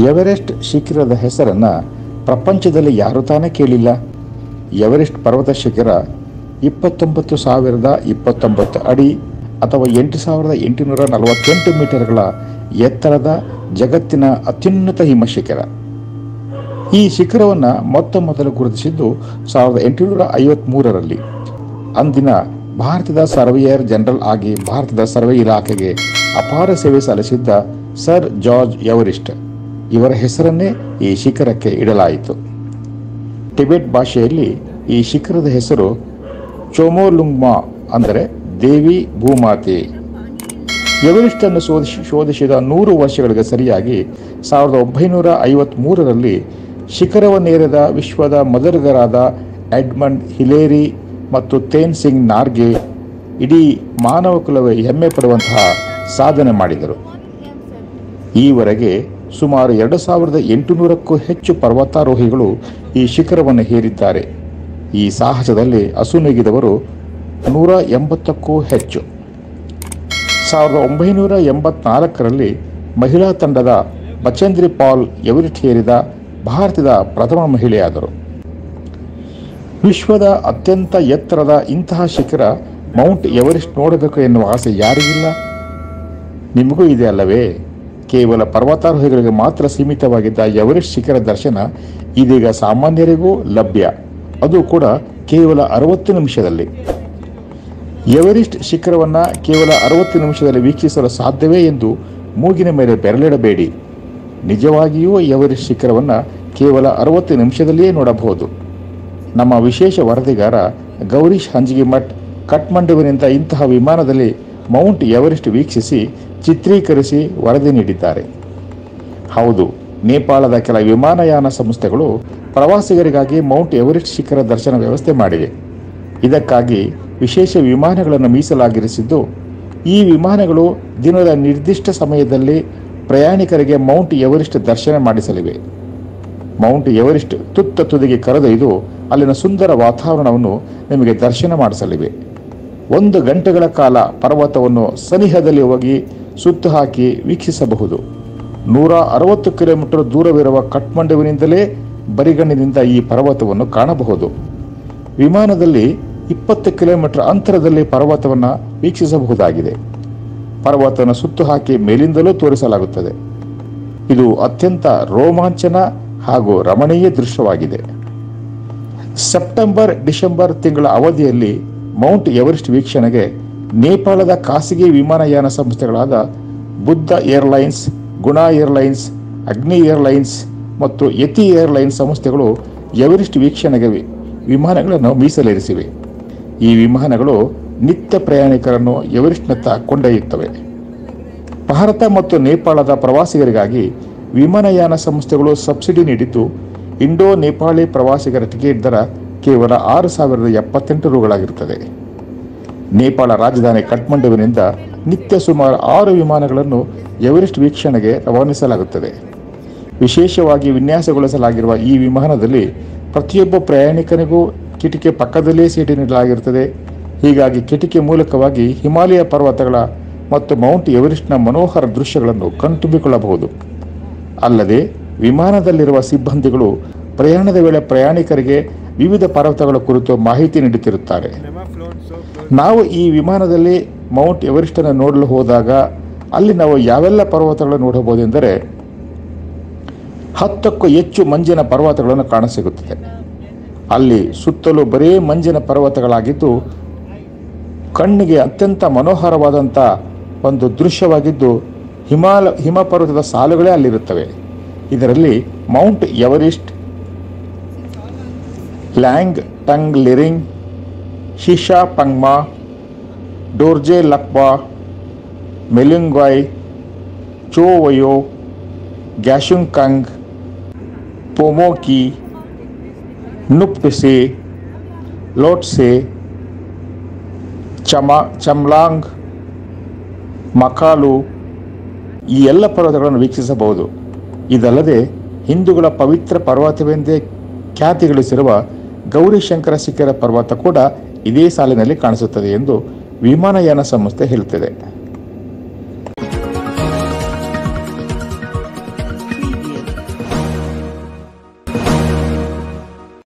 Everest ಶಿಖರದ ಹೆಸರನ್ನ ಪ್ರಪಂಚದಲ್ಲಿ ಯಾರು ತಾನೇ ಕೇಳಿಲ್ಲ ಎವರೆಸ್ಟ್ ಪರ್ವತ ಶಿಖರ ಇಪ್ಪತ್ತೊಂಬತ್ತು ಸಾವಿರದ ಇಪ್ಪತ್ತೊಂಬತ್ತು ಅಡಿ ಅಥವಾ ಎಂಟು ಸಾವಿರದ ಎಂಟುನೂರ ನಲವತ್ತೆಂಟು ಮೀಟರ್ಗಳ ಎತ್ತರದ ಜಗತ್ತಿನ ಅತ್ಯುನ್ನತ ಹಿಮಶಿಖರ ಈ ಶಿಖರವನ್ನು ಮೊತ್ತ ಮೊದಲು ಗುರುತಿಸಿದ್ದು ಸಾವಿರದ ಎಂಟುನೂರ ಐವತ್ಮೂರರಲ್ಲಿ ಅಂದಿನ ಭಾರತದ ಸರ್ವೇಯರ್ ಜನರಲ್ ಆಗಿ ಭಾರತದ ಸರ್ವೆ ಇಲಾಖೆಗೆ ಅಪಾರ ಸೇವೆ ಸಲ್ಲಿಸಿದ್ದ ಸರ್ ಜಾರ್ಜ್ ಎವರಿಸ್ಟ್ ಇವರ ಹೆಸರನ್ನೇ ಈ ಶಿಖರಕ್ಕೆ ಇಡಲಾಯಿತು ಟಿಬೆಟ್ ಭಾಷೆಯಲ್ಲಿ ಈ ಶಿಖರದ ಹೆಸರು ಚೋಮೋಲುಂಗ್ಮಾ ಅಂದರೆ ದೇವಿ ಭೂಮಾತೆ ಎವರೆಸ್ಟ್ ಅನ್ನು ಶೋಧಿಸಿ ಶೋಧಿಸಿದ ನೂರು ವರ್ಷಗಳಿಗೆ ಸರಿಯಾಗಿ ಸಾವಿರದ ಒಂಬೈನೂರ ಐವತ್ಮೂರರಲ್ಲಿ ಶಿಖರವನ್ನೇರಿದ ವಿಶ್ವದ ಮೊದಲಿಗರಾದ ಎಡ್ಮಂಡ್ ಹಿಲೇರಿ ಮತ್ತು ತೇನ್ ಸಿಂಗ್ ನಾರ್ಗೆ ಇಡೀ ಮಾನವ ಕುಲವೇ ಹೆಮ್ಮೆ ಪಡುವಂತಹ ಸಾಧನೆ ಮಾಡಿದರು ಈವರೆಗೆ ಸುಮಾರು ಎರಡು ಸಾವಿರದ ಎಂಟುನೂರಕ್ಕೂ ಹೆಚ್ಚು ಪರ್ವತಾರೋಹಿಗಳು ಈ ಶಿಖರವನ್ನು ಹೇರಿದ್ದಾರೆ ಈ ಸಾಹಸದಲ್ಲಿ ಅಸುನೀಗಿದವರು ನೂರ ಎಂಬತ್ತಕ್ಕೂ ಹೆಚ್ಚು ಸಾವಿರದ ಒಂಬೈನೂರ ಎಂಬತ್ನಾಲ್ಕರಲ್ಲಿ ಮಹಿಳಾ ತಂಡದ ಬಚೇಂದ್ರಿ ಪಾಲ್ ಎವರಿಸ್ಟ್ ಹೇರಿದ ಭಾರತದ ಪ್ರಥಮ ಮಹಿಳೆಯಾದರು ವಿಶ್ವದ ಅತ್ಯಂತ ಎತ್ತರದ ಇಂತಹ ಶಿಖರ ಮೌಂಟ್ ಎವರೆಸ್ಟ್ ನೋಡಬೇಕು ಎನ್ನುವ ಆಸೆ ಯಾರಿಗಿಲ್ಲ ನಿಮಗೂ ಇದೆ ಅಲ್ಲವೇ ಕೇವಲ ಪರ್ವತಾರೋಹಿಗಳಿಗೆ ಮಾತ್ರ ಸೀಮಿತವಾಗಿದ್ದ ಎವರೆಸ್ಟ್ ಶಿಖರ ದರ್ಶನ ಇದೀಗ ಸಾಮಾನ್ಯರಿಗೂ ಲಭ್ಯ ಅದು ಕೂಡ ಕೇವಲ ಅರವತ್ತು ನಿಮಿಷದಲ್ಲಿ ಎವರೆಸ್ಟ್ ಶಿಖರವನ್ನ ಕೇವಲ ಅರವತ್ತು ನಿಮಿಷದಲ್ಲಿ ವೀಕ್ಷಿಸಲು ಸಾಧ್ಯವೇ ಎಂದು ಮೂಗಿನ ಮೇಲೆ ಬೆರಳಿಡಬೇಡಿ ನಿಜವಾಗಿಯೂ ಎವರೆಸ್ಟ್ ಶಿಖರವನ್ನ ಕೇವಲ ಅರವತ್ತು ನಿಮಿಷದಲ್ಲಿಯೇ ನೋಡಬಹುದು ನಮ್ಮ ವಿಶೇಷ ವರದಿಗಾರ ಗೌರೀಶ್ ಹಂಜಿಗಿಮಠ್ ಕಠ್ಮಂಡುವಿನಿಂದ ಇಂತಹ ವಿಮಾನದಲ್ಲಿ ಮೌಂಟ್ ಎವರೆಸ್ಟ್ ವೀಕ್ಷಿಸಿ ಚಿತ್ರೀಕರಿಸಿ ವರದಿ ನೀಡಿದ್ದಾರೆ ಹೌದು ನೇಪಾಳದ ಕೆಲ ವಿಮಾನಯಾನ ಸಂಸ್ಥೆಗಳು ಪ್ರವಾಸಿಗರಿಗಾಗಿ ಮೌಂಟ್ ಎವರೆಸ್ಟ್ ಶಿಖರ ದರ್ಶನ ವ್ಯವಸ್ಥೆ ಮಾಡಿವೆ ಇದಕ್ಕಾಗಿ ವಿಶೇಷ ವಿಮಾನಗಳನ್ನು ಮೀಸಲಾಗಿರಿಸಿದ್ದು ಈ ವಿಮಾನಗಳು ದಿನದ ನಿರ್ದಿಷ್ಟ ಸಮಯದಲ್ಲಿ ಪ್ರಯಾಣಿಕರಿಗೆ ಮೌಂಟ್ ಎವರೆಸ್ಟ್ ದರ್ಶನ ಮಾಡಿಸಲಿವೆ ಮೌಂಟ್ ಎವರೆಸ್ಟ್ ತುತ್ತ ತುದಿಗೆ ಕರೆದೊಯ್ದು ಅಲ್ಲಿನ ಸುಂದರ ವಾತಾವರಣವನ್ನು ನಿಮಗೆ ದರ್ಶನ ಮಾಡಿಸಲಿವೆ ಒಂದು ಗಂಟೆಗಳ ಕಾಲ ಪರ್ವತವನ್ನು ಸನಿಹದಲ್ಲಿ ಹೋಗಿ ಸುತ್ತು ಹಾಕಿ ವೀಕ್ಷಿಸಬಹುದು ನೂರ ಅರವತ್ತು ಕಿಲೋಮೀಟರ್ ದೂರವಿರುವ ಕಠ್ಮಂಡುವಿನಿಂದಲೇ ಬರಿಗಣ್ಣಿನಿಂದ ಈ ಪರ್ವತವನ್ನು ಕಾಣಬಹುದು ವಿಮಾನದಲ್ಲಿ ಇಪ್ಪತ್ತು ಕಿಲೋಮೀಟರ್ ಅಂತರದಲ್ಲಿ ಪರ್ವತವನ್ನು ವೀಕ್ಷಿಸಬಹುದಾಗಿದೆ ಪರ್ವತವನ್ನು ಸುತ್ತು ಹಾಕಿ ಮೇಲಿಂದಲೂ ತೋರಿಸಲಾಗುತ್ತದೆ ಇದು ಅತ್ಯಂತ ರೋಮಾಂಚನ ಹಾಗೂ ರಮಣೀಯ ದೃಶ್ಯವಾಗಿದೆ ಸೆಪ್ಟೆಂಬರ್ ಡಿಸೆಂಬರ್ ತಿಂಗಳ ಅವಧಿಯಲ್ಲಿ ಮೌಂಟ್ ಎವರೆಸ್ಟ್ ವೀಕ್ಷಣೆಗೆ ನೇಪಾಳದ ಖಾಸಗಿ ವಿಮಾನಯಾನ ಸಂಸ್ಥೆಗಳಾದ Buddha Airlines Guna Airlines Agni Airlines ಮತ್ತು ಯತಿ ಏರ್ಲೈನ್ಸ್ ಸಂಸ್ಥೆಗಳು ಎವರೆಸ್ಟ್ ವೀಕ್ಷಣೆಗೆ ವಿ- ವಿಮಾನಗಳನ್ನು ಮೀಸಲಿರಿಸಿವೆ ಈ ವಿಮಾನಗಳು ನಿತ್ಯ ಪ್ರಯಾಣಿಕರನ್ನು ಎವರೆಸ್ಟ್ನತ್ತ ಕೊಂಡೊಯ್ಯುತ್ತವೆ ಭಾರತ ಮತ್ತು ನೇಪಾಳದ ಪ್ರವಾಸಿಗರಿಗಾಗಿ ವಿಮಾನಯಾನ ಸಂಸ್ಥೆಗಳು ಸಬ್ಸಿಡಿ ನೀಡಿದ್ದು ಇಂಡೋ ನೇಪಾಳಿ ಪ್ರವಾಸಿಗರ ಟಿಕೆಟ್ ದರ ಕೇವಲ ಆರು ಸಾವಿರದ ಎಪ್ಪತ್ತೆಂಟು ರುಗಳಾಗಿರುತ್ತದೆ ನೇಪಾಳ ರಾಜಧಾನಿ ಕಠ್ಮಂಡುವಿನಿಂದ ನಿತ್ಯ ಸುಮಾರು ಆರು ವಿಮಾನಗಳನ್ನು ಎವರೆಸ್ಟ್ ವೀಕ್ಷಣೆಗೆ ರವಾನಿಸಲಾಗುತ್ತದೆ ವಿಶೇಷವಾಗಿ ವಿನ್ಯಾಸಗೊಳಿಸಲಾಗಿರುವ ಈ ವಿಮಾನದಲ್ಲಿ ಪ್ರತಿಯೊಬ್ಬ ಪ್ರಯಾಣಿಕನಿಗೂ ಕಿಟಿಕಿ ಪಕ್ಕದಲ್ಲೇ ಸೀಟು ನೀಡಲಾಗಿರುತ್ತದೆ ಹೀಗಾಗಿ ಕಿಟಿಕಿ ಮೂಲಕವಾಗಿ ಹಿಮಾಲಯ ಪರ್ವತಗಳ ಮತ್ತು ಮೌಂಟ್ ಎವರೆಸ್ಟ್ನ ಮನೋಹರ ದೃಶ್ಯಗಳನ್ನು ಕಣ್ತುಂಬಿಕೊಳ್ಳಬಹುದು ಅಲ್ಲದೆ ವಿಮಾನದಲ್ಲಿರುವ ಸಿಬ್ಬಂದಿಗಳು ಪ್ರಯಾಣದ ವೇಳೆ ಪ್ರಯಾಣಿಕರಿಗೆ ವಿವಿಧ ಪರ್ವತಗಳ ಕುರಿತು ಮಾಹಿತಿ ನೀಡುತ್ತಿರುತ್ತಾರೆ Never flown so close. ನಾವು ಈ ವಿಮಾನದಲ್ಲಿ ಮೌಂಟ್ ಎವರೆಸ್ಟ್ ಅನ್ನು ನೋಡಲು ಹೋದಾಗ ಅಲ್ಲಿ ನಾವು ಯಾವೆಲ್ಲ ಪರ್ವತಗಳನ್ನು ನೋಡಬಹುದೆಂದರೆ ಹತ್ತಕ್ಕೂ ಹೆಚ್ಚು ಮಂಜಿನ ಪರ್ವತಗಳನ್ನು ಕಾಣಸಿಗುತ್ತದೆ ಅಲ್ಲಿ ಸುತ್ತಲೂ ಬರೇ ಮಂಜಿನ ಪರ್ವತಗಳಾಗಿದ್ದು ಕಣ್ಣಿಗೆ ಅತ್ಯಂತ ಮನೋಹರವಾದಂಥ ಒಂದು ದೃಶ್ಯವಾಗಿದ್ದು ಹಿಮಾಲ ಹಿಮ ಪರ್ವತದ ಸಾಲುಗಳೇ ಅಲ್ಲಿರುತ್ತವೆ ಇದರಲ್ಲಿ Mount Everest Langtang Lirung Shisha Pangma Dorje Lakpa ಮೆಲುಂಗ್ವಾಯ್ ಚೋವಯೋ ಗ್ಯಾಶುಂಕಂಗ್ ಪೊಮೋಕಿ ನುಪ್ಪಿಸೆ ಲೋಟ್ಸೆ ಚಮ ಚಮ್ಲಾಂಗ್ ಮಕಾಲು ಈ ಎಲ್ಲ ಪರ್ವತಗಳನ್ನು ವೀಕ್ಷಿಸಬಹುದು ಇದಲ್ಲದೆ ಹಿಂದೂಗಳ ಪವಿತ್ರ ಪರ್ವತವೆಂದೇ ಖ್ಯಾತಿ ಗಳಿಸಿರುವ ಗೌರಿಶಂಕರ ಶಿಖರ ಪರ್ವತ ಕೂಡ ಇದೇ ಸಾಲಿನಲ್ಲಿ ಕಾಣಿಸುತ್ತದೆ ಎಂದು ವಿಮಾನಯಾನ ಸಂಸ್ಥೆ ಹೇಳುತ್ತದೆ